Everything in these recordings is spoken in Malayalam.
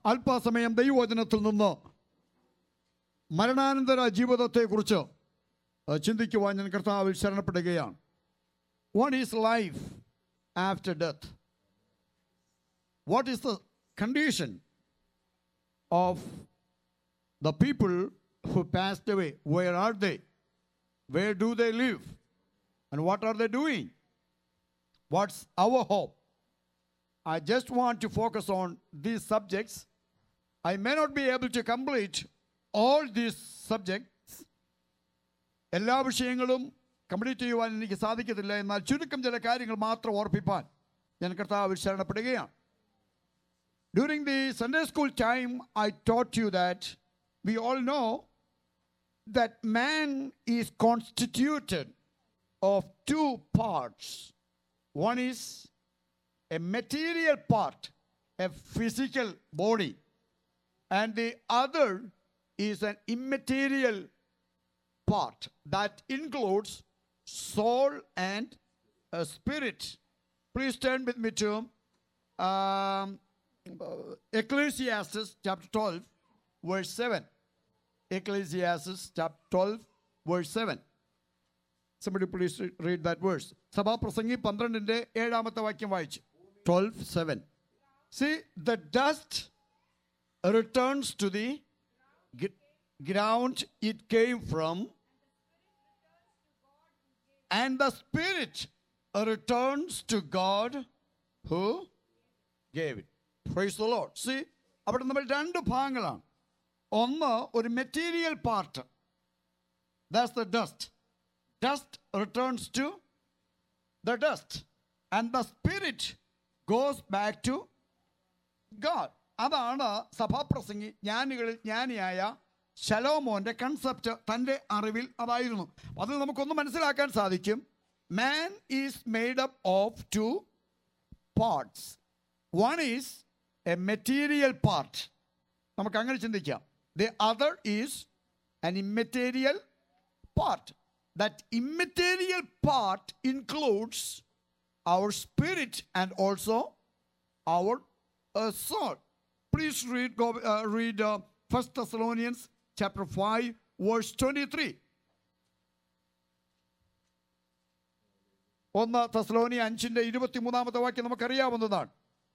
അല്പസമയം ദൈവവചനത്തിൽ നിന്ന് മരണാനന്തര ജീവിതത്തെക്കുറിച്ച് അഹ് ചിന്തിക്കുവാൻ ഞാൻ കർത്താവിൽ ശരണപ്പെടുകയാണ് what is life after death what is the condition of the people who passed away, where are they? Where do they live? And what are they doing? What's our hope? I just want to focus on these subjects. I may not be able to complete all these subjects. എല്ലാ വിഷയങ്ങളും കംപ്ലീറ്റ് ചെയ്യുവാൻ എനിക്ക് സാധിക്കത്തില്ല എന്നാൽ ചുരുക്കം ചില കാര്യങ്ങൾ മാത്രം ഓർപ്പിപ്പാൻ ഞാൻ കർത്താവിൽ ശരണപ്പെടുകയാണ് During the Sunday school time, I taught you that we all know that man is constituted of two parts. One is a material part, a physical body, and the other is an immaterial part that includes soul and uh, spirit. Please turn with me to um, uh, Ecclesiastes chapter 12, verse 7. Ecclesiastes chapter 12, verse 7. Somebody please re- read that verse. സഭാപ്രസംഗി പന്ത്രണ്ടിന്റെ ഏഴാമത്തെ വാക്യം വായിച്ചു twelve seven see the dust returns to the ground it came from and the spirit returns to God who gave it praise the Lord see അവിടെ നമ്മൾ രണ്ട് ഭാഗങ്ങളാണ് ഒന്ന് ഒരു material part that's the dust dust returns to the dust and the spirit goes back to God അതാണ് സഭാപ്രസംഗി ജ്ഞാനികളിൽ ജ്ഞാനിയായ ശലോമോന്റെ കൺസെപ്റ്റ് തൻ്റെ അറിവിൽ അതായിരുന്നു അതിൽ നമുക്കൊന്ന് മനസ്സിലാക്കാൻ സാധിക്കും man is made up of two parts one is a material part നമുക്ക് അങ്ങനെ ചിന്തിക്കാം the other is an immaterial part. That immaterial part includes our spirit and also our uh, soul. Please read, go, uh, read uh, 1 Thessalonians chapter 5, verse 23. ഒന്ന് തെസ്ലോനി അഞ്ചിന്റെ ഇരുപത്തിമൂന്നാമത്തെ വാക്യം നമുക്കറിയാവുന്നതാണ്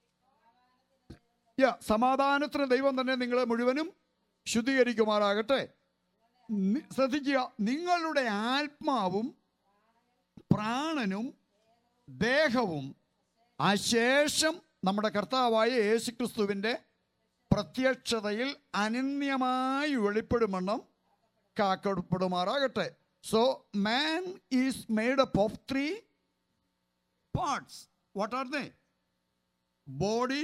യാ സമാധാനത്തിന് ദൈവം തന്നെ നിങ്ങളെ മുഴുവനും ശുദ്ധീകരിക്കുമാറാകട്ടെ നി- ശ്രദ്ധിക്കുക നിങ്ങളുടെ ആത്മാവും പ്രാണനും ദേഹവും അശേഷം നമ്മുടെ കർത്താവായ യേശുക്രിസ്തുവിൻ്റെ പ്രത്യക്ഷതയിൽ അനന്യമായി വെളിപ്പെടുമെണ്ണം കാക്കപ്പെടുമാറാകട്ടെ so man is made up of three parts what are they body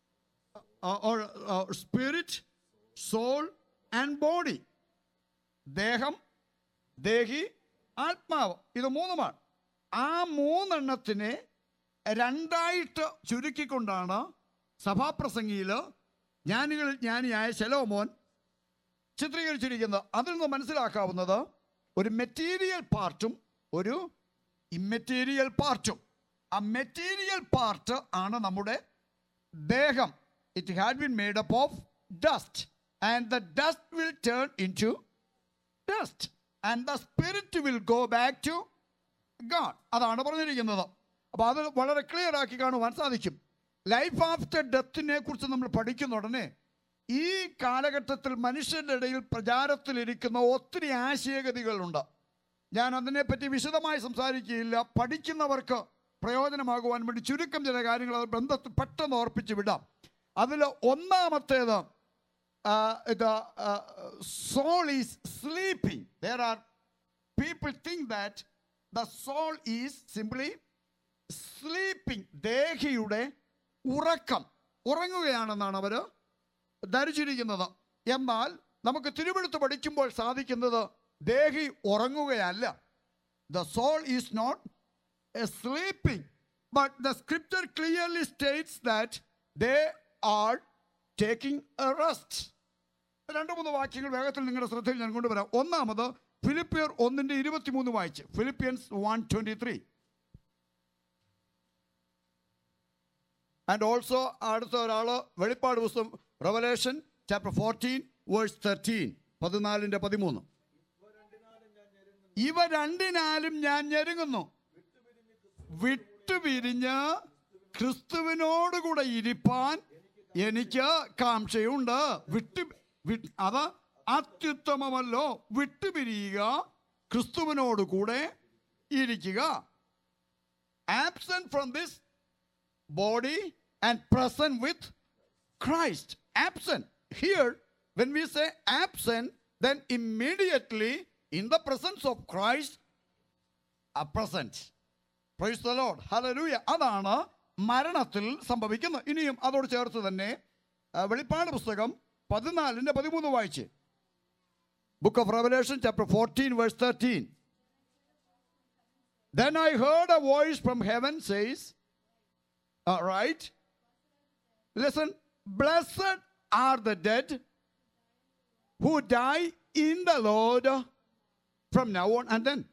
or uh, spirit, soul, and body. ദേഹം ദേഹി ആത്മാവ് ഇത് മൂന്നുമാണ് ആ മൂന്നെണ്ണത്തിനെ രണ്ടായിട്ട് ചുരുക്കിക്കൊണ്ടാണ് സഭാപ്രസംഗിയിൽ ജ്ഞാനികളിൽ ജ്ഞാനിയായ ശലോമോൻ ചിത്രീകരിച്ചിരിക്കുന്നത് അതിൽ നിന്ന് മനസ്സിലാക്കാവുന്നത് ഒരു മെറ്റീരിയൽ പാർട്ടും ഒരു ഇമ്മെറ്റീരിയൽ പാർട്ടും ആ മെറ്റീരിയൽ പാർട്ട് ആണ് നമ്മുടെ ദേഹം it had been made up of dust and the dust will turn into dust and the spirit will go back to God അതാണ് പറഞ്ഞിരിക്കുന്നത് അപ്പോൾ അത് വളരെ ക്ലിയർ ആക്കി കാണുവാൻ സാധിക്കും ലൈഫ് ആഫ്റ്റർ ഡെത്തിനെ കുറിച്ച് നമ്മൾ പഠിക്കുന്ന ഉടനെ ഈ കാലഘട്ടത്തിൽ മനുഷ്യരുടെ ഇടയിൽ പ്രചാരത്തിലിരിക്കുന്ന ഒത്തിരി ആശയഗതികളുണ്ട് ഞാൻ അതിനെപ്പറ്റി വിശദമായി സംസാരിക്കുകയില്ല പഠിക്കുന്നവർക്ക് പ്രയോജനമാകുവാൻ വേണ്ടി ചുരുക്കം ചില കാര്യങ്ങൾ അത് ബന്ധത്തിൽ പെട്ടെന്ന് ഓർപ്പിച്ച് വിടാം അതിൽ ഒന്നാമത്തേത് ഇത് soul is sleeping there are people think that the soul is simply sleeping ദേഹിയുടെ ഉറക്കം ഉറങ്ങുകയാണെന്നാണ് അവർ ധരിച്ചിരിക്കുന്നത് എന്നാൽ നമുക്ക് തിരുവെടുത്ത് പഠിക്കുമ്പോൾ സാധിക്കുന്നത് ദേഹി ഉറങ്ങുകയല്ല the soul is not a sleeping but the scripture clearly states that they are taking a rest രണ്ട് മൂന്ന് വാക്യങ്ങൾ വേഗത്തിൽ നിങ്ങളുടെ ശ്രദ്ധയിൽ ഞാൻ കൊണ്ടുവരാം ഒന്നാമത് ഫിലിപ്പിയർ ഒന്നിന്റെ ഇരുപത്തിമൂന്ന് വായിച്ച് Philippians one twenty three and also അടുത്ത ഒരാൾ വെളിപ്പാട് പുസ്തകം Revelation chapter fourteen verse thirteen പതിനാലിൻ്റെ പതിമൂന്ന് ഇവ രണ്ടിനാലും ഞാൻ ഞെരുങ്ങുന്നു വിട്ടുപിരിഞ്ഞ് ക്രിസ്തുവിനോടുകൂടെ ഇരിപ്പാൻ എനിക്ക് കാംക്ഷയുണ്ട് വിട്ടു വി- അത് അത്യുത്തമമല്ലോ വിട്ടുപിരിയുക ക്രിസ്തുവിനോട് കൂടെ ഇരിക്കുക absent from this body and present with Christ. Absent. Here, when we say absent, then immediately in the presence of Christ are present. Praise the Lord. Hallelujah. അതാണ് മരണത്തിൽ സംഭവിക്കുന്നത് ഇനിയും അതോട് ചേർത്ത് തന്നെ ആ, വെളിപ്പാട് പുസ്തകം പതിനാലിന്റെ പതിമൂന്ന് വായിച്ച് book of Revelation chapter fourteen verse thirteen Then I heard a voice from heaven says, all right. Listen, blessed are the dead who die in the Lord from now on and then.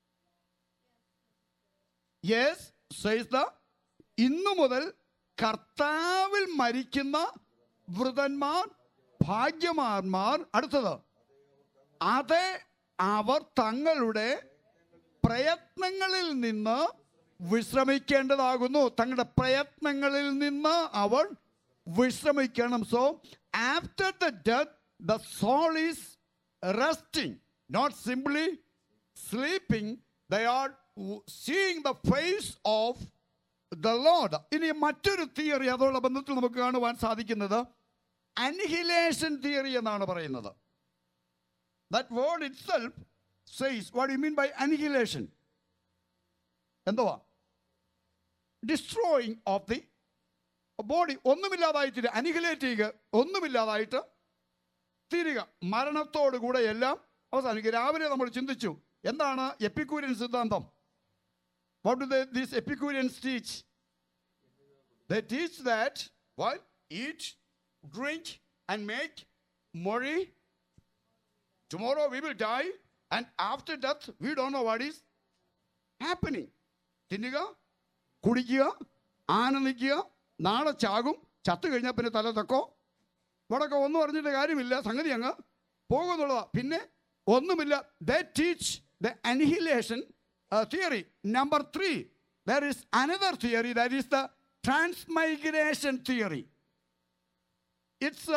Yes, says the ഇന്നു മുതൽ കർത്താവിൽ മരിക്കുന്ന വൃതന്മാർ ഭാഗ്യമാന്മാർ അടുത്തത് അതെ അവർ തങ്ങളുടെ പ്രയത്നങ്ങളിൽ നിന്ന് വിശ്രമിക്കേണ്ടതാകുന്നു തങ്ങളുടെ പ്രയത്നങ്ങളിൽ നിന്ന് അവർ വിശ്രമിക്കണം so after the death the soul is resting not simply sleeping they are seeing the face of the Lord ഇനി മറ്റൊരു തിയറി അതോടുള്ള ബന്ധത്തിൽ നമുക്ക് കാണുവാൻ സാധിക്കുന്നത് അൻഹിലേഷൻ തിയറി എന്നാണ് പറയുന്നത് that word itself says what you mean by annihilation എന്തുവാ ഡിസ്ട്രോയിങ് ഓഫ് ദി ബോഡി ഒന്നുമില്ലാതായി തീരുക അനിഹിലേറ്റ് ചെയ്യുക ഒന്നുമില്ലാതായിട്ട് തീരുക മരണത്തോടുകൂടെ എല്ലാം അവസാനിക്കുക രാവിലെ നമ്മൾ ചിന്തിച്ചു എന്താണ് എപ്പിക്കൂരിയൻ സിദ്ധാന്തം what do these Epicureans teach the teach that we eat drink and make മൊഴി tomorrow we will die and after death we don't know what is happening തിന്നുക കുടിക്കുക ആനന്ദിക്കുക നാളെ ചാകും ചത്തു കഴിഞ്ഞാൽ പിന്നെ തല തക്കോ ഇവിടൊക്കെ ഒന്നും അറിഞ്ഞിട്ട് കാര്യമില്ല സംഗതി അങ്ങ് പോകുന്നുള്ളതാ പിന്നെ ഒന്നുമില്ല the teach the annihilation theory number three there is another theory that is the transmigration theory it's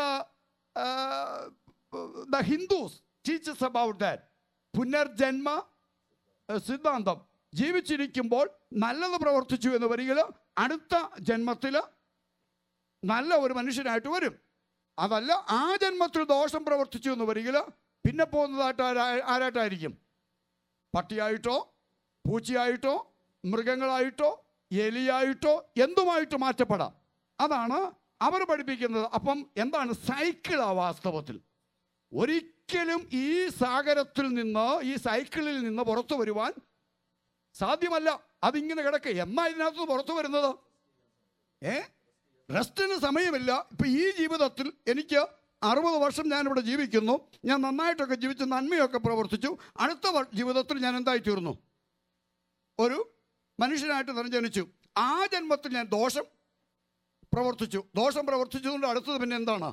the Hindus teaches about that പുനർജന്മ ഏഹ് സിദ്ധാന്തം ജീവിച്ചിരിക്കുമ്പോൾ നല്ലത് പ്രവർത്തിച്ചു എന്ന് വരികിൽ അടുത്ത ജന്മത്തിൽ നല്ല ഒരു മനുഷ്യനായിട്ട് വരും അതല്ല ആ ജന്മത്തിൽ ദോഷം പ്രവർത്തിച്ചു എന്ന് വരികിൽ പിന്നെ പോകുന്നതായിട്ട് ആരാ- ആരായിട്ടായിരിക്കും പട്ടിയായിട്ടോ പൂച്ചയായിട്ടോ മൃഗങ്ങളായിട്ടോ എലിയായിട്ടോ എന്തുമായിട്ട് മാറ്റപ്പെടാം അതാണ് അവർ പഠിപ്പിക്കുന്നത് അപ്പം എന്താണ് സൈക്കിളാ വാസ്തവത്തിൽ ഒരിക്കലും ഈ സാഗരത്തിൽ നിന്ന് ഈ സൈക്കിളിൽ നിന്ന് പുറത്തു വരുവാൻ സാധ്യമല്ല അതിങ്ങനെ കിടക്കെ എന്നാ ഇതിനകത്ത് നിന്ന് പുറത്തു വരുന്നത് ഏ റെസ്റ്റിന് സമയമില്ല ഇപ്പൊ ഈ ജീവിതത്തിൽ എനിക്ക് അറുപത് വർഷം ഞാനിവിടെ ജീവിക്കുന്നു ഞാൻ നന്നായിട്ടൊക്കെ ജീവിച്ച് നന്മയൊക്കെ പ്രവർത്തിച്ചു അടുത്ത വ- ജീവിതത്തിൽ ഞാൻ എന്തായി തീർന്നു ഒരു മനുഷ്യനായിട്ട് തന്നെ ജനിച്ചു ആ ജന്മത്തിൽ ഞാൻ ദോഷം പ്രവർത്തിച്ചു ദോഷം പ്രവർത്തിച്ചതുകൊണ്ട് അടുത്തത് പിന്നെ എന്താണ്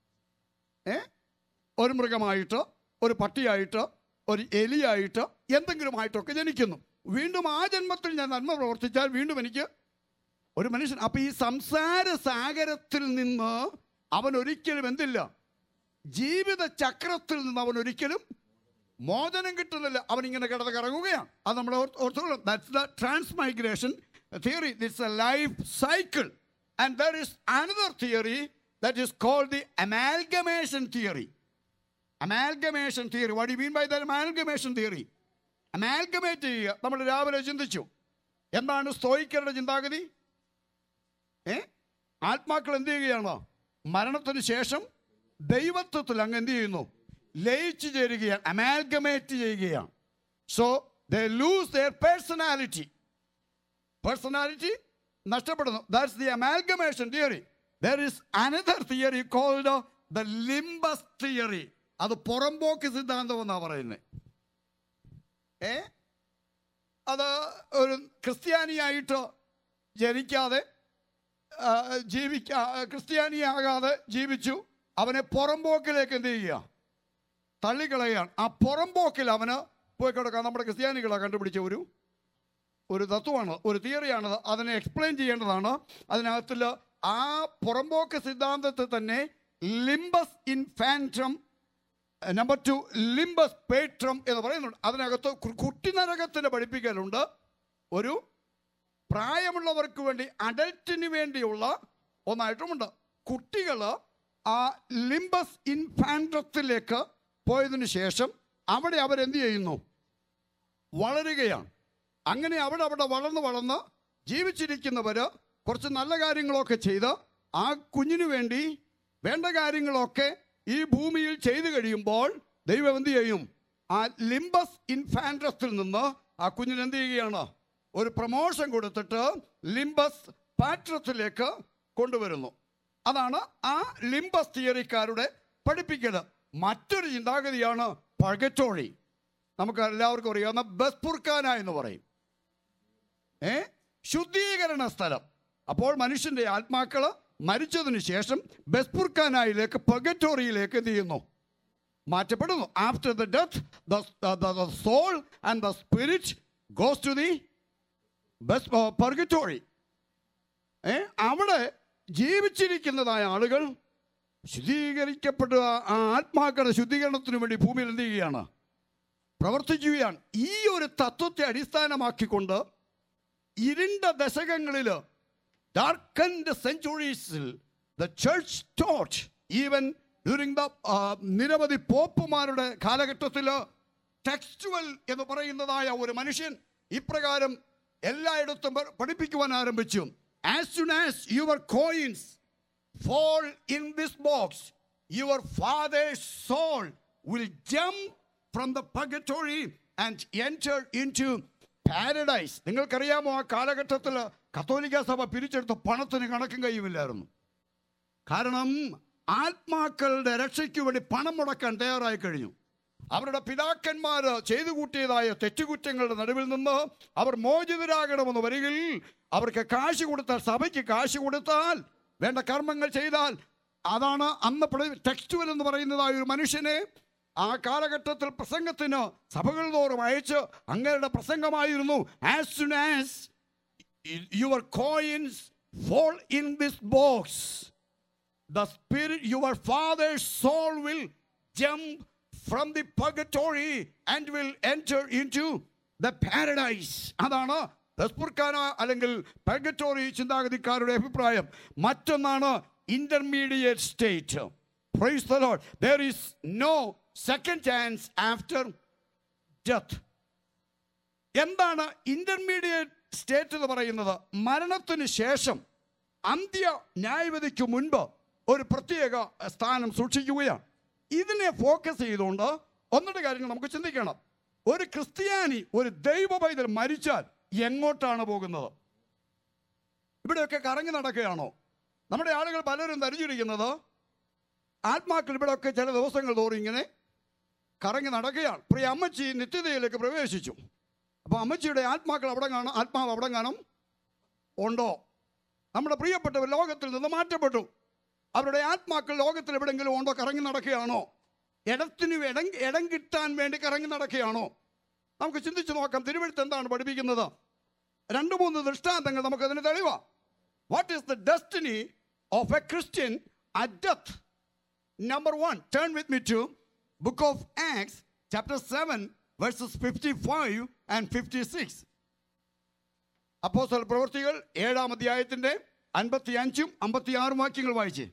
ഏ ഒരു മൃഗമായിട്ട് ഒരു പട്ടിയായിട്ട് ഒരു എലിയായിട്ട് എന്തെങ്കിലുമായിട്ടൊക്കെ ജനിക്കുന്നു വീണ്ടും ആ ജന്മത്തിൽ ഞാൻ നന്മ പ്രവർത്തിച്ചാൽ വീണ്ടും എനിക്ക് ഒരു മനുഷ്യൻ അപ്പൊ ഈ സംസാര സാഗരത്തിൽ നിന്ന് അവൻ ഒരിക്കലും എന്തില്ല ജീവിത ചക്രത്തിൽ നിന്ന് അവൻ ഒരിക്കലും മോചനം കിട്ടുന്നില്ല അവൻ ഇങ്ങനെ കിടന്ന് കറങ്ങുകയാണ് അത് നമ്മൾ ഓർത്തോളം that's the transmigration theory that's a life cycle and there is another theory that is called the amalgamation theory amalgamation theory what you mean by the amalgamation theory amalgamate ചെയ്യുക നമ്മൾ രാവിലെ ചിന്തിച്ചു എന്താണ് സ്തോയിക്കരുടെ ചിന്താഗതി ഏ ആത്മാക്കൾ എന്ത് ചെയ്യുകയാണ് മരണത്തിന് ശേഷം ദൈവത്വത്തിൽ അങ്ങ് എന്ത് ചെയ്യുന്നു ലയിച്ചു ചേരുകയാണ് അമാൽഗമേറ്റ് ചെയ്യുകയാണ് so they lose their personality personality നഷ്ടപ്പെടുന്നു that's the amalgamation theory there is another theory called the limbus theory അത് പുറമ്പോക്ക് സിദ്ധാന്തം എന്നാണ് പറയുന്നത് ഏ അത് ഒരു ക്രിസ്ത്യാനിയായിട്ട് ജനിക്കാതെ ആ, ജീവിക്കാ ക്രിസ്ത്യാനിയാകാതെ ജീവിച്ചു അവനെ പുറമ്പോക്കിലേക്ക് എന്ത് ചെയ്യുക തള്ളിക്കളയുകയാണ് ആ പുറമ്പോക്കിൽ അവന് പോയി കിടക്കാൻ നമ്മുടെ ക്രിസ്ത്യാനികളെ കണ്ടുപിടിച്ച ഒരു ഒരു തത്വമാണ് ഒരു തിയറിയാണത് അതിനെ എക്സ്പ്ലെയിൻ ചെയ്യേണ്ടതാണ് അതിനകത്തിൽ ആ പുറമ്പോക്ക് സിദ്ധാന്തത്തിൽ തന്നെ limbus infantum number two limbus patrum എന്ന് പറയുന്നുണ്ട് അതിനകത്ത് കു- കുട്ടിനരകത്തിന് പഠിപ്പിക്കലുണ്ട് ഒരു പ്രായമുള്ളവർക്ക് വേണ്ടി അഡൽറ്റിന് വേണ്ടിയുള്ള ഒന്നായിട്ടുമുണ്ട് കുട്ടികൾ ആ ലിംബസ് ഇൻഫാൻഡത്തിലേക്ക് പോയതിനു ശേഷം അവിടെ അവരെന്ത് ചെയ്യുന്നു വളരുകയാണ് അങ്ങനെ അവിടെ അവിടെ വളർന്ന് വളർന്ന് ജീവിച്ചിരിക്കുന്നവർ കുറച്ച് നല്ല കാര്യങ്ങളൊക്കെ ചെയ്ത് ആ കുഞ്ഞിനു വേണ്ടി വേണ്ട കാര്യങ്ങളൊക്കെ ഈ ഭൂമിയിൽ ചെയ്തു കഴിയുമ്പോൾ ദൈവം എന്ത് ചെയ്യും ആ ലിംബസ് ഇൻഫാൻഡ്രസിൽ നിന്ന് ആ കുഞ്ഞിന് എന്ത് ചെയ്യുകയാണ് ഒരു പ്രമോഷൻ കൊടുത്തിട്ട് ലിംബസ് പാട്രത്തിലേക്ക് കൊണ്ടുവരുന്നു അതാണ് ആ ലിംബസ് തിയറിക്കാരുടെ പഠിപ്പിക്കൽ മറ്റൊരു ചിന്താഗതിയാണ് പഴകറ്റോഴി നമുക്ക് എല്ലാവർക്കും അറിയാവുന്ന ബസ്പുർഖാന എന്ന് പറയും ഏ ശുദ്ധീകരണ സ്ഥലം അപ്പോൾ മനുഷ്യന്റെ ആത്മാക്കള് മരിച്ചതിന് ശേഷം ബസ്പുർഖാനായിലേക്ക് പഗറ്റോറിയിലേക്ക് എന്ത് ചെയ്യുന്നു മാറ്റപ്പെടുന്നു after the death the soul and the spirit goes to the ബസ് പർഗറ്റോറി ഏ അവിടെ ജീവിച്ചിരിക്കുന്നതായ ആളുകൾ ശുദ്ധീകരിക്കപ്പെട്ട ആ ആത്മാക്കളുടെ ശുദ്ധീകരണത്തിന് വേണ്ടി ഭൂമിയിൽ എന്ത് ചെയ്യുകയാണ് പ്രവർത്തിക്കുകയാണ് ഈ ഒരു തത്വത്തെ അടിസ്ഥാനമാക്കിക്കൊണ്ട് ഇരുണ്ട ദശകങ്ങളിൽ ഡാർക്കൻഡ് സെഞ്ചുറീസിൽ the church taught even during the നിരവധി പോപ്പുമാരുടെ കാലഘട്ടത്തിൽ ടെക്സ്റ്റുവൽ എന്ന് പറയുന്നതായ ഒരു മനുഷ്യൻ ഇപ്രകാരം എല്ലായിടത്തും പ- പഠിപ്പിക്കുവാൻ ആരംഭിച്ചു as soon as your coins fall in this box, your father's soul will jump from the purgatory and enter into paradise. നിങ്ങൾക്കറിയാമോ ആ കാലഘട്ടത്തിൽ കത്തോലിക്ക സഭ പിരിച്ചെടുത്ത പണത്തിന് കണക്കും കഴിയുമില്ലായിരുന്നു കാരണം ആത്മാക്കളുടെ രക്ഷയ്ക്ക് വേണ്ടി പണം മുടക്കാൻ തയ്യാറായി കഴിഞ്ഞു അവരുടെ പിതാക്കന്മാർ ചെയ്തു കൂട്ടിയതായ തെറ്റുകുറ്റങ്ങളുടെ നടുവിൽ നിന്ന് അവർ മോചിതരാകണമെന്ന് വരികിൽ അവർക്ക് കാശ് കൊടുത്താൽ സഭയ്ക്ക് കാശ് കൊടുത്താൽ വേണ്ട കർമ്മങ്ങൾ ചെയ്താൽ അതാണ് അന്ന് ടെക്സ്റ്റുവൽ എന്ന് പറയുന്നതായ ഒരു മനുഷ്യനെ ആ കാലഘട്ടത്തിൽ പ്രസംഗത്തിന് സഭകൾ തോറും അയച്ച് അങ്ങയുടെ പ്രസംഗമായിരുന്നു as soon as your coins fall in this box the spirit your father's soul will jump from the purgatory and will enter into the paradise അതാണ് ബസ്പുർഖാന അല്ലെങ്കിൽ പർഗറ്റോറി ചിന്താഗതിക്കാരുടെ അഭിപ്രായം മറ്റൊന്നാണ് intermediate state praise the Lord there is no second chance after death എന്താണ് ഇന്റർമീഡിയറ്റ് സ്റ്റേറ്റ് എന്ന് പറയുന്നത് മരണത്തിന് ശേഷം അന്ത്യ ന്യായവിധിക്ക് മുൻപ് ഒരു പ്രത്യേക സ്ഥാനം സൂക്ഷിക്കുകയാണ് ഇതിനെ ഫോക്കസ് ചെയ്തുകൊണ്ട് ഒന്നിട്ട് കാര്യങ്ങൾ നമുക്ക് ചിന്തിക്കണം ഒരു ക്രിസ്ത്യാനി ഒരു ദൈവ പൈതൽ മരിച്ചാൽ എങ്ങോട്ടാണ് പോകുന്നത് ഇവിടെയൊക്കെ കറങ്ങി നടക്കുകയാണോ നമ്മുടെ ആളുകൾ പലരും ധരിച്ചിരിക്കുന്നത് ആത്മാക്കൾ ഇവിടെയൊക്കെ ചില ദിവസങ്ങൾ തോറും ഇങ്ങനെ കറങ്ങി നടക്കുകയാണ് പ്രിയ അമ്മച്ചി നിത്യതയിലേക്ക് പ്രവേശിച്ചു അപ്പോൾ അമ്മച്ചിയുടെ ആത്മാക്കൾ അവിടെ കാണും ആത്മാവ് അവിടെ കാണും ഉണ്ടോ നമ്മുടെ പ്രിയപ്പെട്ടവർ ലോകത്തിൽ നിന്ന് മാറ്റപ്പെട്ടു അവരുടെ ആത്മാക്കൾ ലോകത്തിൽ എവിടെയെങ്കിലും ഉണ്ടോ കറങ്ങി നടക്കുകയാണോ ഇടത്തിന് ഇടം ഇടം കിട്ടാൻ വേണ്ടി കറങ്ങി നടക്കുകയാണോ നമുക്ക് ചിന്തിച്ച് നോക്കാം തിരുവഴുത്ത് എന്താണ് പഠിപ്പിക്കുന്നത് രണ്ട് മൂന്ന് ദൃഷ്ടാന്തങ്ങൾ നമുക്കതിന് തെളിവാം what is the destiny of a Christian at death Number one, turn with me to Book of Acts, chapter 7, verses 55 and 56. അപ്പോസ്തല പ്രവൃത്തികൾ ഏഴാം അധ്യായത്തിന്റെ അൻപത്തി അഞ്ചും അമ്പത്തി ആറും വാക്യങ്ങൾ വായിച്ച്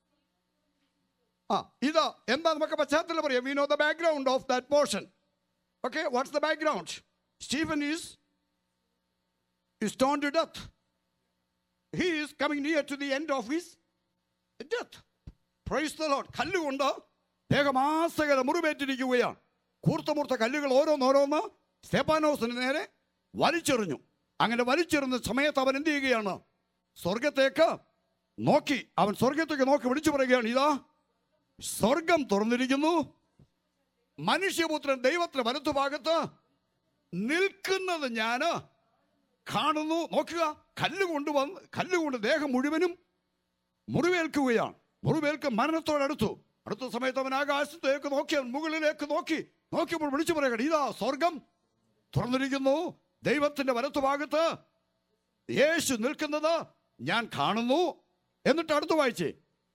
ആ ഇത് എന്താ നമുക്ക് പശ്ചാത്തലം പറയാം we know the background of that portion okay what's the background Stephen is is stoned to death. He is coming near to the end of his death. Praise the Lord. കല്ലുകൊണ്ട് ദേഹമാസകല മുറിവേറ്റിരിക്കുകയാണ് കൂർത്തമൂർത്ത കല്ലുകൾ ഓരോന്നോരോന്ന് സ്തേപ്പാനോസിന് നേരെ വലിച്ചെറിഞ്ഞു അങ്ങനെ വലിച്ചെറിഞ്ഞ സമയത്ത് അവൻ എന്ത് ചെയ്യുകയാണ് സ്വർഗത്തേക്ക് നോക്കി അവൻ സ്വർഗത്തേക്ക് നോക്കി വിളിച്ചു പറയുകയാണ് ഇതാ സ്വർഗം തുറന്നിരിക്കുന്നു മനുഷ്യപുത്രൻ ദൈവത്തിന്റെ വലത്തുഭാഗത്ത് നിൽക്കുന്നത് ഞാന് കാണുന്നു നോക്കുക കല്ല് കൊണ്ടുവന്ന് കല്ല് കൊണ്ട് ദേഹം മുഴുവനും മുറിവേൽക്കുകയാണ് മുറിവേൽക്ക് മരണത്തോടടുത്തു അടുത്ത സമയത്ത് അവൻ ആകാശത്തേക്ക് നോക്കി അവൻ മുകളിലേക്ക് നോക്കി നോക്കിയപ്പോൾ വിളിച്ചു പറയണം ഇതാ സ്വർഗം തുറന്നിരിക്കുന്നു ദൈവത്തിന്റെ വലത്തുഭാഗത്ത് യേശു നിൽക്കുന്നത് ഞാൻ കാണുന്നു എന്നിട്ട് അടുത്ത് വായിച്ചേ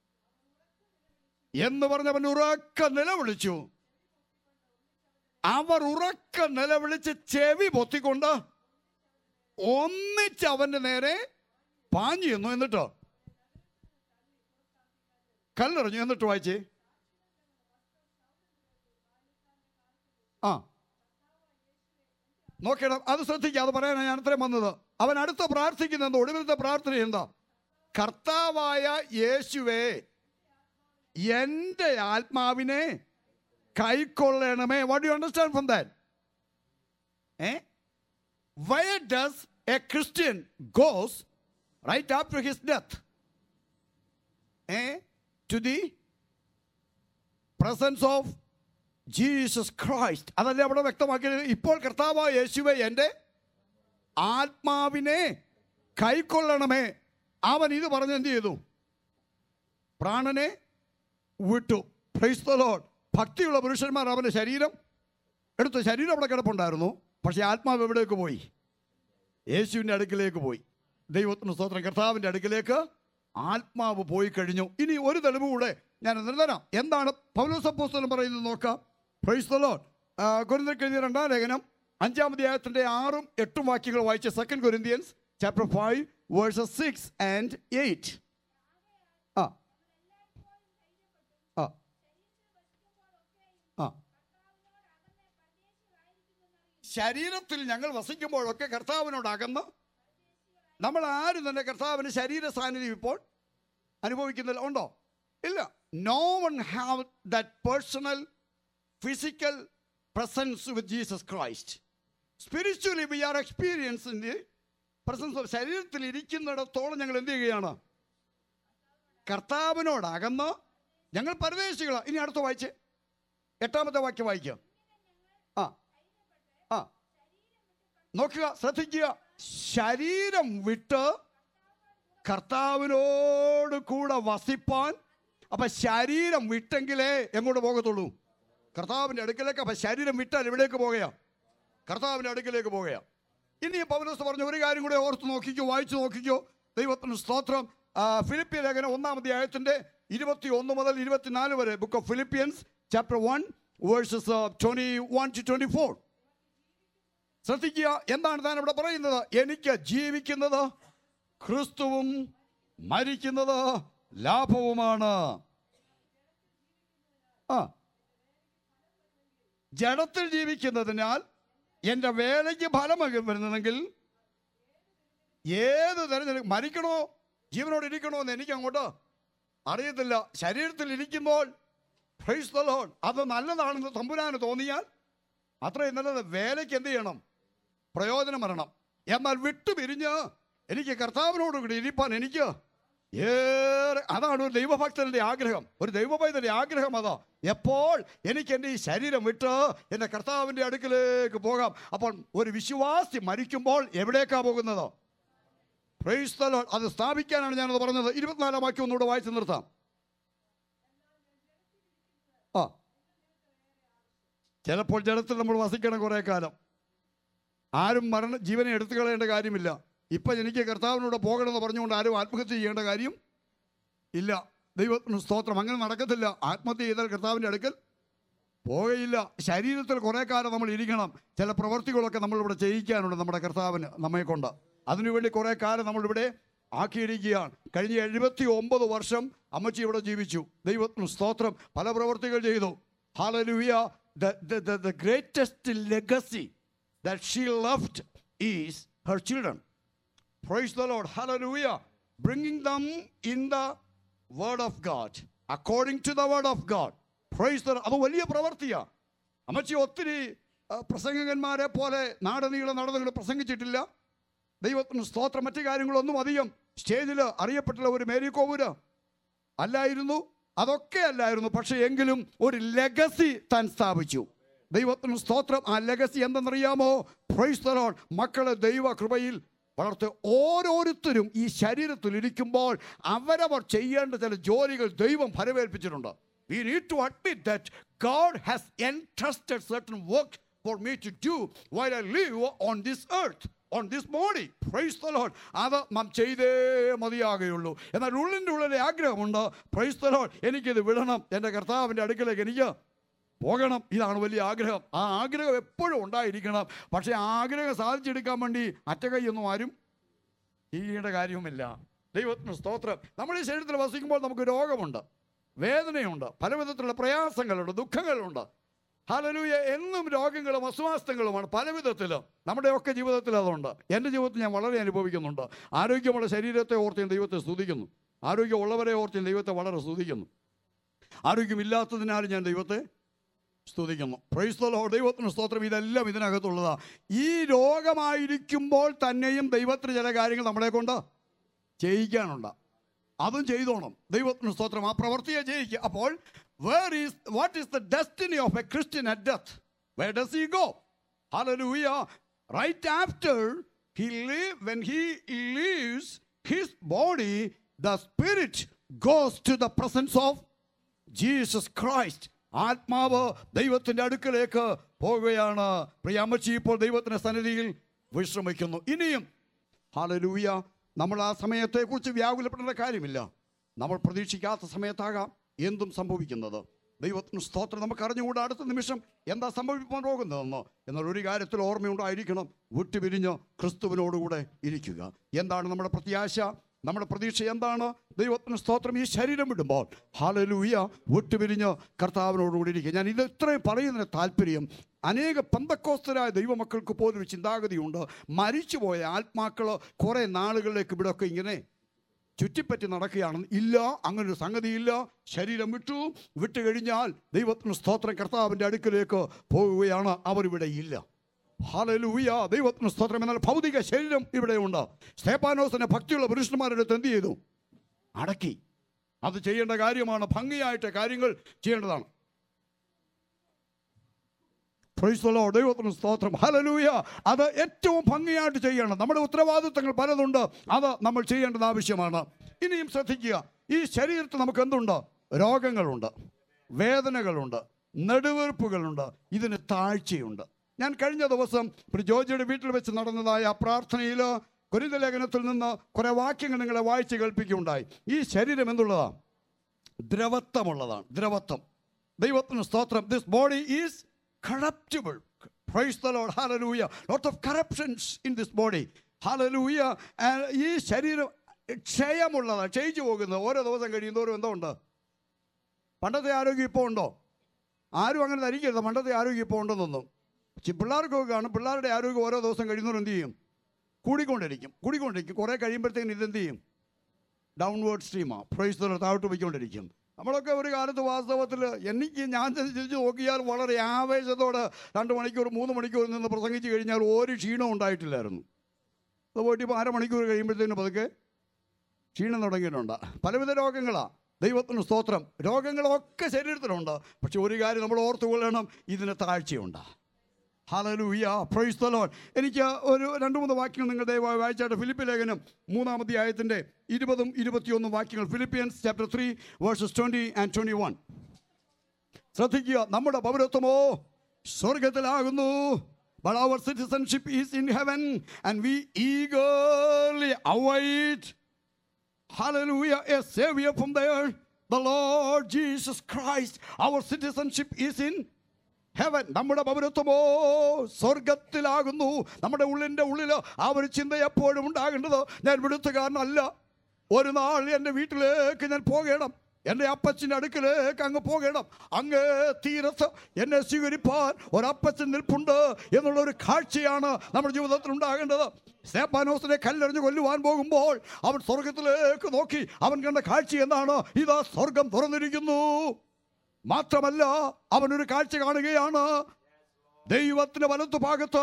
എന്ന് പറഞ്ഞവൻ ഉറക്ക നിലവിളിച്ചു അവർ ഉറക്ക നിലവിളിച്ച് ചെവി പൊത്തിക്കൊണ്ട് ഒന്നിച്ച് അവന്റെ നേരെ പാഞ്ഞു ചെന്നു എന്നിട്ടോ കല്ലെറിഞ്ഞു എന്നിട്ട് വായിച്ചേ ആ നോക്കണം അത് ശ്രദ്ധിക്കുക അത് പറയാനാണ് ഞാൻ അത്രയും വന്നത് അവൻ അടുത്ത പ്രാർത്ഥിക്കുന്നത് ഒടുവിലത്തെ പ്രാർത്ഥന എന്താ കർത്താവായ യേശുവേ എൻ്റെ ആത്മാവിനെ കൈക്കൊള്ളണമേ what you understand from that uh where does a Christian goes right after his death? Eh? To the presence of Jesus Christ അതല്ലേ അവിടെ വ്യക്തമാക്കിയത് ഇപ്പോൾ കർത്താവായ യേശുവെ എൻ്റെ ആത്മാവിനെ കൈക്കൊള്ളണമേ അവൻ ഇത് പറഞ്ഞ് എന്ത് ചെയ്തു പ്രാണനെ വിട്ടു പ്രൈസ് ദ ലോർഡ് ഭക്തിയുള്ള പുരുഷന്മാർ അവൻ്റെ ശരീരം എടുത്തു ശരീരം അവിടെ കിടപ്പുണ്ടായിരുന്നു പക്ഷേ ആത്മാവ് എവിടേക്ക് പോയി യേശുവിൻ്റെ അടുക്കിലേക്ക് പോയി ദൈവത്തിന് സ്തോത്രം കർത്താവിൻ്റെ അടുക്കിലേക്ക് ആത്മാവ് പോയി കഴിഞ്ഞു ഇനി ഒരു തെളിവ് കൂടെ ഞാൻ എന്നിട്ട് തരാം എന്താണ് പൗലോസപ്പോസ്തലം പറയുന്നത് നോക്കാം പ്രൈസ് ദ ലോർഡ് കൊരിന്ത്യർക്ക് എഴുതിയ രണ്ടാം ലേഖനം അഞ്ചാം അധ്യായത്തിന്റെ ആറും എട്ടും വാക്യങ്ങൾ വായിച്ച second Corinthians chapter five verses six and eight ആ ആ ആ ശരീരത്തിൽ ഞങ്ങൾ വസിക്കുമ്പോഴൊക്കെ കർത്താവിനോട് അകന്ന് നമ്മൾ ആരും തന്നെ കർത്താവിന് ശരീര സാന്നിധ്യം ഇപ്പോൾ അനുഭവിക്കുന്നില്ല ഉണ്ടോ ഇല്ല no one have that personal physical presence with Jesus Christ spiritually we are experience in the presence of ശരീരത്തിൽ ഇരിക്കുന്നിടത്തോളം ഞങ്ങൾ എന്ത് ചെയ്യുകയാണ് കർത്താവിനോട് അകന്ന് ഞങ്ങൾ പരദേശികളാണ് ഇനി അടുത്ത വായിച്ച് എട്ടാമത്തെ വാക്യം വായിക്കാം ആ ആ നോക്കുക ശ്രദ്ധിക്കുക ശരീരം വിട്ട് കർത്താവിനോട് കൂടെ വസിപ്പാൻ അപ്പൊ ശരീരം വിട്ടെങ്കിലേ എങ്ങോട്ട് പോകത്തുള്ളൂ കർത്താവിന്റെ അടുക്കലേക്ക് അപ്പൊ ശരീരം വിട്ടാൽ എവിടേക്ക് പോകുകയാ കർത്താവിന്റെ അടുക്കലേക്ക് പോകുകയാ ഇനി പൗലോസ് പറഞ്ഞ ഒരു കാര്യം കൂടെ ഓർത്ത് നോക്കിക്കോ വായിച്ചു നോക്കിക്കോ ദൈവത്തിന് സ്തോത്രം ആ, ഫിലിപ്പിയ ലേഖനം ഒന്നാമത്തെ ആയത്തിന്റെ ഇരുപത്തി ഒന്ന് മുതൽ ഇരുപത്തിനാല് വരെ book of Philippians chapter one verses twenty one to twenty four ശ്രദ്ധിക്കുക എന്താണ് താൻ ഇവിടെ പറയുന്നത് എനിക്ക് ജീവിക്കുന്നത് ക്രിസ്തുവും മരിക്കുന്നത് ലാഭവുമാണ് ആ ജഡത്തിൽ ജീവിക്കുന്നതിനാൽ എൻ്റെ വേലയ്ക്ക് ഫലം വരുന്നതെങ്കിൽ ഏത് തെരഞ്ഞെടുക്കും മരിക്കണോ ജീവനോട് ഇരിക്കണോ എന്ന് എനിക്ക് അങ്ങോട്ട് അറിയത്തില്ല ശരീരത്തിൽ ഇരിക്കുമ്പോൾ praise the Lord, അത് നല്ലതാണെന്ന് തമ്പുരാന് തോന്നിയാൽ അത്രയും നല്ലത് വേലയ്ക്ക് എന്ത് ചെയ്യണം പ്രയോജനം വരണം എന്നാൽ വിട്ടുപിരിഞ്ഞ് എനിക്ക് കർത്താവിനോട് കൂടി ഇരിപ്പാൻ എനിക്ക് ഏറെ അതാണ് ഒരു ദൈവഭക്തന്റെ ആഗ്രഹം ഒരു ദൈവഭക്തന്റെ ആഗ്രഹം അതാ എപ്പോൾ എനിക്ക് എൻ്റെ ഈ ശരീരം വിട്ട് എൻ്റെ കർത്താവിൻ്റെ അടുക്കിലേക്ക് പോകാം അപ്പോൾ ഒരു വിശ്വാസി മരിക്കുമ്പോൾ എവിടേക്കാ പോകുന്നത് പ്രൈസ് the Lord. അത് സ്ഥാപിക്കാനാണ് ഞാനത് പറഞ്ഞത് ഇരുപത്തിനാലാം വാക്യം ഒന്നുകൂടെ വായിച്ചു നിർത്താം ആ ചിലപ്പോൾ ജഡത്തിൽ നമ്മൾ വസിക്കണം കുറേ കാലം ആരും മരണ ജീവനെ എടുത്തു കളയേണ്ട കാര്യമില്ല ഇപ്പം എനിക്ക് കർത്താവിനോട് പോകണമെന്ന് പറഞ്ഞുകൊണ്ട് ആരും ആത്മഹത്യ ചെയ്യേണ്ട കാര്യം ഇല്ല ദൈവത്തിന് സ്തോത്രം അങ്ങനെ നടക്കത്തില്ല ആത്മഹത്യ ചെയ്താൽ കർത്താവിൻ്റെ അടുക്കൽ പോകയില്ല ശരീരത്തിൽ കുറേ കാലം നമ്മൾ ഇരിക്കണം ചില പ്രവർത്തികളൊക്കെ നമ്മളിവിടെ ചെയ്യിക്കാനുണ്ട് നമ്മുടെ കർത്താവിന് നമ്മെ കൊണ്ട് അതിനുവേണ്ടി കുറേ കാലം നമ്മളിവിടെ ആക്കിയിരിക്കുകയാണ് കഴിഞ്ഞ എഴുപത്തി ഒമ്പത് വർഷം അമ്മച്ചി ഇവിടെ ജീവിച്ചു ദൈവത്തിന് സ്തോത്രം പല പ്രവർത്തികൾ ചെയ്തു hallelujah the greatest legacy that she loved is her children. Praise the Lord. Hallelujah. Bringing them in the word of God, according to the word of God. Praise the Lord. അത് വലിയ പ്രവർത്തിയാണ് അമ്മച്ചി ഒത്തിരി ആ, പ്രസംഗകന്മാരെ പോലെ നാടനീളം നടന്നുകൊണ്ട് പ്രസംഗിച്ചിട്ടില്ല ദൈവത്തിന് സ്തോത്രം മറ്റു കാര്യങ്ങളൊന്നും അധികം സ്റ്റേജിൽ അറിയപ്പെട്ടുള്ള ഒരു മേരി കോവൂര് അല്ലായിരുന്നു അതൊക്കെ അല്ലായിരുന്നു പക്ഷെ എങ്കിലും ഒരു ലെഗസി താൻ സ്ഥാപിച്ചു ദൈവത്തിന് സ്തോത്രം ആ ലെഗസി എന്തെന്നറിയാമോ പ്രൈസ് the Lord. മക്കളെ ദൈവ കൃപയിൽ വളർത്തുക ഓരോരുത്തരും ഈ ശരീരത്തിൽ ഇരിക്കുമ്പോൾ അവരവർ ചെയ്യേണ്ട ചില ജോലികൾ ദൈവം ഫലമേൽപ്പിച്ചിട്ടുണ്ട് we need to admit that God has entrusted certain work for me to do while I live on this earth. On this body praise the Lord അത് നാം ചെയ്തേ മതിയാകുകയുള്ളൂ എന്നാൽ ഉള്ളിൻ്റെ ഉള്ളിലെ ആഗ്രഹമുണ്ട് പ്രൈസ് the Lord എനിക്കിത് വിടണം എൻ്റെ കർത്താവിൻ്റെ അടുക്കലേക്ക് എനിക്ക് പോകണം ഇതാണ് വലിയ ആഗ്രഹം ആ ആഗ്രഹം എപ്പോഴും ഉണ്ടായിരിക്കണം പക്ഷേ ആ ആഗ്രഹം സാധിച്ചെടുക്കാൻ വേണ്ടി അറ്റകൈയൊന്നും ആരും ചെയ്യേണ്ട കാര്യവുമില്ല ദൈവത്തിന് സ്തോത്രം നമ്മുടെ ഈ ശരീരത്തിൽ വസിക്കുമ്പോൾ നമുക്ക് രോഗമുണ്ട് വേദനയുണ്ട് പല വിധത്തിലുള്ള പ്രയാസങ്ങളുണ്ട് ദുഃഖങ്ങളുണ്ട് ഹലലൂയ എന്നും രോഗങ്ങളും അസ്വാസ്ഥങ്ങളുമാണ് പല വിധത്തിലും നമ്മുടെയൊക്കെ ജീവിതത്തിൽ അതുണ്ട് എൻ്റെ ജീവിതത്തിൽ ഞാൻ വളരെ അനുഭവിക്കുന്നുണ്ട് ആരോഗ്യമുള്ള ശരീരത്തെ ഓർത്ത് ഞാൻ ദൈവത്തെ സ്തുതിക്കുന്നു ആരോഗ്യമുള്ളവരെ ഓർത്ത് ഞാൻ ദൈവത്തെ വളരെ സ്തുതിക്കുന്നു ആരോഗ്യമില്ലാത്തതിനാൽ ഞാൻ ദൈവത്തെ സ്തുതിക്കുന്നു പ്രൈസ്തലോ ദൈവത്തിന് സ്തോത്രം ഇതെല്ലാം ഇതിനകത്തുള്ളതാ ഈ രോഗമായിരിക്കുമ്പോൾ തന്നെയും ദൈവത്തിന് ചില കാര്യങ്ങൾ നമ്മളെ കൊണ്ട് ചെയ്യിക്കാനുണ്ട് അതും ചെയ്തോണം ദൈവത്തിന് സ്തോത്രം ആ പ്രവൃത്തിയെ ചെയ്യിക്കുക അപ്പോൾ where is what is the destiny of a Christian at death where does he go hallelujah right after he leave when he leaves his body the spirit goes to the presence of Jesus Christ ആത്മാവ് ദൈവത്തിന്റെ അടുക്കലേക്ക് പോവുകയാണ് പ്രിയാമ്മച്ചി ഇപ്പോൾ ദൈവത്തിന്റെ സന്നിധിയിൽ വിശ്രമിക്കുന്നു ഇനിയും ഹാലലൂയ നമ്മൾ ആ സമയത്തെക്കുറിച്ച് വ്യാകുലപ്പെടേണ്ട കാര്യമില്ല നമ്മൾ പ്രതീക്ഷിക്കാത്ത സമയത്താകാം എന്തും സംഭവിക്കുന്നത് ദൈവത്തിന് സ്തോത്രം നമുക്ക് അറിഞ്ഞുകൂടാ അടുത്ത നിമിഷം എന്താ സംഭവിക്കാൻ പോകുന്നതെന്നോ എന്നാൽ ഒരു കാര്യത്തിൽ ഓർമ്മയുണ്ടായിരിക്കണം വിട്ടുപിരിഞ്ഞ് ക്രിസ്തുവിനോടുകൂടെ ഇരിക്കുക എന്താണ് നമ്മുടെ പ്രത്യാശ നമ്മുടെ പ്രതീക്ഷ എന്താണ് ദൈവത്തിന് സ്തോത്രം ഈ ശരീരം വിടുമ്പോൾ ഹാലലൂയ വിട്ടുപിരിഞ്ഞ് കർത്താവിനോടുകൂടി ഇരിക്കുക ഞാൻ ഇത് ഇത്രയും പറയുന്നതിന് താല്പര്യം അനേക പന്തക്കോസ്തരായ ദൈവമക്കൾക്ക് പോലും ഒരു ചിന്താഗതിയുണ്ട് മരിച്ചുപോയ ആത്മാക്കൾ കുറേ നാളുകളിലേക്ക് ഇവിടെയൊക്കെ ഇങ്ങനെ ചുറ്റിപ്പറ്റി നടക്കുകയാണ് ഇല്ല അങ്ങനെ ഒരു സംഗതിയില്ല ശരീരം വിട്ടു വിട്ടു കഴിഞ്ഞാൽ ദൈവത്തിന് സ്തോത്രം കർത്താവിൻ്റെ അടുക്കിലേക്ക് പോകുകയാണ് അവർ ഇവിടെ ഇല്ല ഹാലലൂയ ദൈവത്തിന് സ്തോത്രം എന്നാൽ ഭൗതിക ശരീരം ഇവിടെയുണ്ട് സ്തേപ്പാനോസിനെ ഭക്തിയുള്ള പുരുഷന്മാരുടെ അടുത്ത് എന്ത് ചെയ്തു അടക്കി അത് ചെയ്യേണ്ട കാര്യമാണ് ഭംഗിയായിട്ട് കാര്യങ്ങൾ ചെയ്യേണ്ടതാണ് Praise the Lord. ദൈവത്തിന് സ്തോത്രം ഹലലൂയ അത് ഏറ്റവും ഭംഗിയായിട്ട് ചെയ്യണം നമ്മുടെ ഉത്തരവാദിത്തങ്ങൾ പലതുണ്ട് അത് നമ്മൾ ചെയ്യേണ്ടത് ആവശ്യമാണ് ഇനിയും ശ്രദ്ധിക്കുക ഈ ശരീരത്തിൽ നമുക്ക് എന്തുണ്ട് രോഗങ്ങളുണ്ട് വേദനകളുണ്ട് നെടുവീർപ്പുകളുണ്ട് ഇതിന് താഴ്ചയുണ്ട് ഞാൻ കഴിഞ്ഞ ദിവസം ഒരു ജോജിയുടെ വീട്ടിൽ വെച്ച് നടന്നതായ ആ പ്രാർത്ഥനയിൽ കുരിന്ത ലേഖനത്തിൽ നിന്ന് കുറെ വാക്യങ്ങൾ നിങ്ങളെ വായിച്ച് കേൾപ്പിക്കുകയുണ്ടായി ഈ ശരീരം എന്തുള്ളതാണ് ദ്രവത്വമുള്ളതാണ് ദ്രവത്വം ദൈവത്തിന് സ്തോത്രം this body is corruptible praise the lord hallelujah lot of corruptions in this body hallelujah And ഈ ശരീരം ക്ഷയമുള്ളതാണ് ക്ഷയിച്ചു പോകുന്നത് ഓരോ ദിവസം കഴിയുന്നോറും എന്തോ ഉണ്ട് പണ്ടത്തെ ആരോഗ്യം ഇപ്പോൾ ഉണ്ടോ ആരും അങ്ങനെ ധരിക്കരുത് പണ്ടത്തെ ആരോഗ്യം ഇപ്പോൾ ഉണ്ടെന്നൊന്നും പക്ഷെ പിള്ളേർക്കൊക്കെ കാണും പിള്ളേരുടെ ആരോഗ്യം ഓരോ ദിവസം കഴിയുന്നവരും എന്ത് ചെയ്യും കൂടിക്കൊണ്ടിരിക്കും കൂടിക്കൊണ്ടിരിക്കും കുറേ കഴിയുമ്പോഴത്തേക്കും ഇതെന്ത് ചെയ്യും ഡൗൺവേർഡ് സ്ട്രീമാണ് പ്രൈസ് തല താഴോട്ട് പോയിക്കൊണ്ടിരിക്കും നമ്മളൊക്കെ ഒരു കാലത്ത് വാസ്തവത്തിൽ എനിക്ക് ഞാൻ ചിന്തിച്ച് നോക്കിയാൽ വളരെ ആവേശത്തോടെ രണ്ട് മണിക്കൂർ മൂന്ന് മണിക്കൂർ നിന്ന് പ്രസംഗിച്ച് കഴിഞ്ഞാൽ ഒരു ക്ഷീണവും ഉണ്ടായിട്ടില്ലായിരുന്നു അത് പോയിട്ട് ഇപ്പോൾ അരമണിക്കൂർ കഴിയുമ്പോഴത്തേനും പതുക്കെ ക്ഷീണം തുടങ്ങിയിട്ടുണ്ട് പലവിധ രോഗങ്ങളാണ് ദൈവത്തിന് സ്തോത്രം രോഗങ്ങളൊക്കെ ശരീരത്തിലുണ്ട് പക്ഷെ ഒരു കാര്യം നമ്മൾ ഓർത്തുകൊള്ളണം ഇതിന് താഴ്ചയുണ്ട് ഹലലൂയ പ്രൈസ് ദ ലോർഡ് എനിക്ക് ഒരു രണ്ട് മൂന്ന് വാക്യങ്ങൾ നിങ്ങൾ ദയവായി വായിച്ചാട്ട് ഫിലിപ്പ് ലേഖനം മൂന്നാം അധ്യായത്തിൻ്റെ ഇരുപതും ഇരുപത്തിയൊന്നും വാക്യങ്ങൾ Philippians chapter three verses twenty and twenty one ശ്രദ്ധിക്കുക നമ്മുടെ പൗരത്വമോ സ്വർഗത്തിലാകുന്നു But our citizenship is in heaven, and we eagerly await Hallelujah, a Savior from there, the Lord Jesus Christ. Our citizenship is in heaven. നമ്മുടെ പൗരത്വമോ സ്വർഗത്തിലാകുന്നു നമ്മുടെ ഉള്ളിൻ്റെ ഉള്ളിൽ ആ ഒരു ചിന്ത എപ്പോഴും ഉണ്ടാകേണ്ടത് ഞാൻ വിടുത്തുകാരനല്ല ഒരു നാൾ എൻ്റെ വീട്ടിലേക്ക് ഞാൻ പോകണം എൻ്റെ അപ്പച്ചൻ്റെ അടുക്കലേക്ക് അങ്ങ് പോകണം അങ്ങ് തീരത്ത് എന്നെ സ്വീകരിപ്പാൻ ഒരപ്പച്ചൻ നിൽപ്പുണ്ട് എന്നുള്ള ഒരു കാഴ്ചയാണ് നമ്മുടെ ജീവിതത്തിൽ ഉണ്ടാകേണ്ടത് സേപ്പാനോസിനെ കല്ലെറിഞ്ഞ് കൊല്ലുവാൻ പോകുമ്പോൾ അവൻ സ്വർഗത്തിലേക്ക് നോക്കി അവൻ കണ്ട കാഴ്ച എന്താണ് ഇതാ സ്വർഗം തുറന്നിരിക്കുന്നു മാത്രമല്ല അവനൊരു കാഴ്ച കാണുകയാണ് ദൈവത്തിന്റെ വലത്തു ഭാഗത്ത്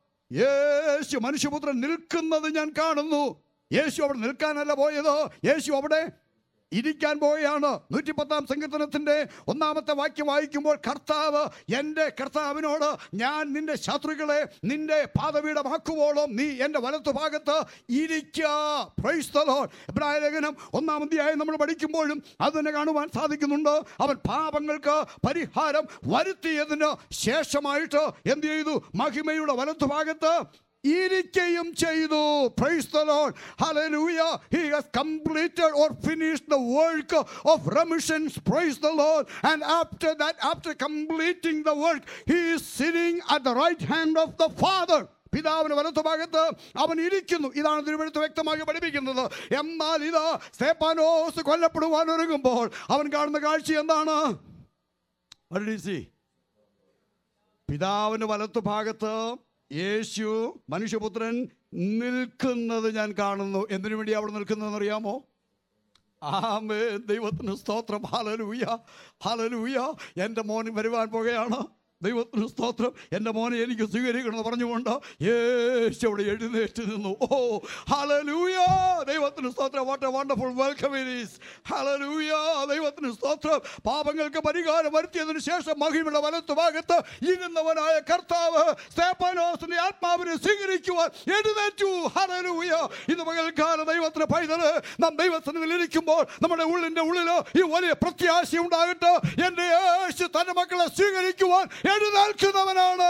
യേശു മനുഷ്യപുത്രൻ നിൽക്കുന്നത് ഞാൻ കാണുന്നു യേശു അവിടെ നിൽക്കാനല്ല പോയത് യേശു അവിടെ ഇരിക്കാൻ പോവുകയാണ് നൂറ്റിപ്പത്താം സങ്കീർത്തനത്തിന്റെ ഒന്നാമത്തെ വാക്യം വായിക്കുമ്പോൾ കർത്താവ് എൻ്റെ കർത്താവിനോട് ഞാൻ നിന്റെ ശത്രുക്കളെ നിന്റെ പാതവീടമാക്കുവോളം നീ എൻ്റെ വലത്തു ഭാഗത്ത് ഇരിക്കുക Praise the Lord. എബ്രായ ലേഖനം ഒന്നാം അധ്യായം നമ്മൾ പഠിക്കുമ്പോഴും അത് തന്നെ കാണുവാൻ സാധിക്കുന്നുണ്ട് അവൻ പാപങ്ങൾക്ക് പരിഹാരം വരുത്തിയതിന് ശേഷമായിട്ട് എന്ത് ചെയ്തു മഹിമയുടെ വലത്തു ഭാഗത്ത് ഇരിക്കുകയും ചെയ്തു praise the Lord hallelujah he has completed or finished the work of remissions praise the Lord and after that after completing the work he is sitting at the right hand of the Father പിതാവിന് വലത്തു ഭാഗത്ത് അവൻ ഇരിക്കുന്നു ഇതാണ് തിരുവഴുത്ത് വ്യക്തമായി പഠിപ്പിക്കുന്നത് എന്നാൽ ഇത് സ്തേപ്പാനോസ് കൊല്ലപ്പെടുവാൻ ഒരുങ്ങുമ്പോൾ അവൻ കാണുന്ന കാഴ്ച എന്താണ് What did he see? പിതാവിന്റെ വലത്തു ഭാഗത്ത് യേശു മനുഷ്യപുത്രൻ നിൽക്കുന്നത് ഞാൻ കാണുന്നു എന്തിനു വേണ്ടി അവിടെ നിൽക്കുന്നതെന്ന് അറിയാമോ ആമേ ദൈവത്തിന് സ്തോത്രം ഹലലൂയ ഹലലൂയ എൻ്റെ മോൻ വരുവാൻ പോകുകയാണ് ദൈവത്തിന് സ്തോത്രം എൻ്റെ മോനെ എനിക്ക് സ്വീകരിക്കണമെന്ന് പറഞ്ഞുകൊണ്ട് യേശു അവിടെ എഴുന്നേറ്റ് നിന്നു ഓ ഹലലൂയ ദൈവത്തിന് സ്തോത്രം what a wonderful welcome it is hallelujah ദൈവത്തിന് സ്തോത്രം പാപങ്ങൾക്ക് പരിഹാരം വരുത്തിയതിനു ശേഷം മഹിമയുടെ വലത്തു ഭാഗത്ത് ഇരുന്നവനായ കർത്താവ് സ്തേപ്പാനോസിന്റെ ആത്മാവിനെ സ്വീകരിക്കുവാൻ എഴുന്നേറ്റു ഹലലൂയ ഇത് പകൽക്കാല ദൈവത്തിന് പൈതല് നാം ദൈവത്തിന് ഇരിക്കുമ്പോൾ നമ്മുടെ ഉള്ളിന്റെ ഉള്ളില് ഈ വലിയ പ്രത്യാശ ഉണ്ടാകട്ടെ എന്റെ യേശു തന്റെ മക്കളെ സ്വീകരിക്കുവാൻ എഴുന്നേൽക്കുന്നവനാണ്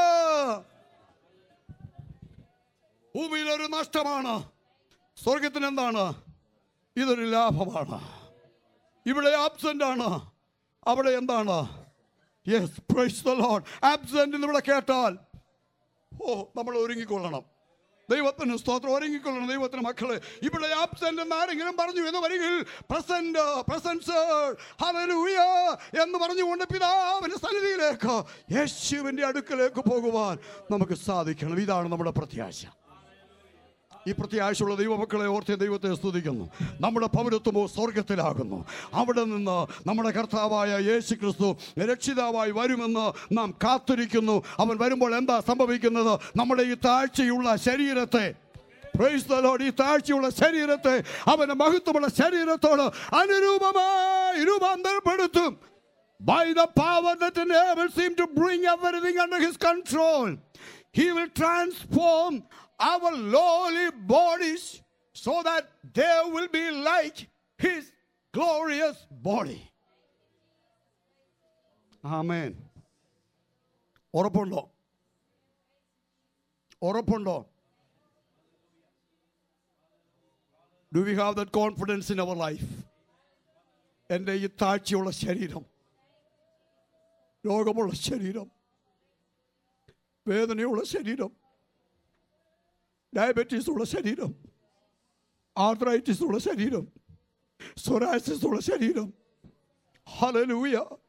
ഭൂമിയിൽ ഒരു നഷ്ടമാണ് സ്വർഗത്തിന് എന്താണ് ഇതൊരു ലാഭമാണ് ഇവിടെ ആബ്സെന്റ് ആണ് അവിടെ എന്താണ് yes praise the Lord absent എന്ന് ഇവിടെ കേട്ടാൽ ഓ നമ്മൾ ഒരുങ്ങിക്കൊള്ളണം ദൈവത്തിന് സ്തോത്രം ഒരുങ്ങിക്കൊള്ളണം ദൈവത്തിന് മക്കളെ ഇവിടെ ആബ്സെന്റ് എന്ന് ആരെങ്കിലും പറഞ്ഞു എന്ന് വരികിൽ പ്രസന്റ് പ്രസൻസ് ഹല്ലേലൂയ എന്ന് പറഞ്ഞുകൊണ്ട് പിതാവിന്റെ സന്നിധിയിലേക്ക് യേശുവിന്റെ അടുക്കലേക്ക് പോകുവാൻ നമുക്ക് സാധിക്കണം ഇതാണ് നമ്മുടെ പ്രത്യാശ ഈ പ്രത്യാശയുള്ള ദൈവമക്കളെ ഓർത്ത് ദൈവത്തെ സ്തുതിക്കുന്നു നമ്മുടെ പൗരത്വമോ സ്വർഗത്തിലാകുന്നു അവിടെ നിന്ന് നമ്മുടെ കർത്താവായ യേശു ക്രിസ്തു രക്ഷിതാവായി വരുമെന്ന് നാം കാത്തിരിക്കുന്നു അവൻ വരുമ്പോൾ എന്താ സംഭവിക്കുന്നത് നമ്മുടെ ഈ താഴ്ചയുള്ള ശരീരത്തെ Praise the Lord. ഈ താഴ്ചയുള്ള ശരീരത്തെ അവന്റെ മഹത്വമുള്ള ശരീരത്തോട് അനുരൂപമായി രൂപാന്തരപ്പെടുത്തും by the power that enables him to bring everything under his control. He will transform our lowly bodies so that they will be like his glorious body. Amen. ഉറപ്പുണ്ടോ ഉറപ്പുണ്ടോ do we have that confidence in our life എൻ്റെ ഈ താഴ്ചയുള്ള ശരീരം രോഗമുള്ള ശരീരം വേദനയുള്ള ശരീരം ഡയബറ്റീസ് ഉള്ള ശരീരം ആർത്രൈറ്റിസ് ഉള്ള ശരീരം സൊറാസിസ് ഉള്ള ശരീരം ഹലലൂയ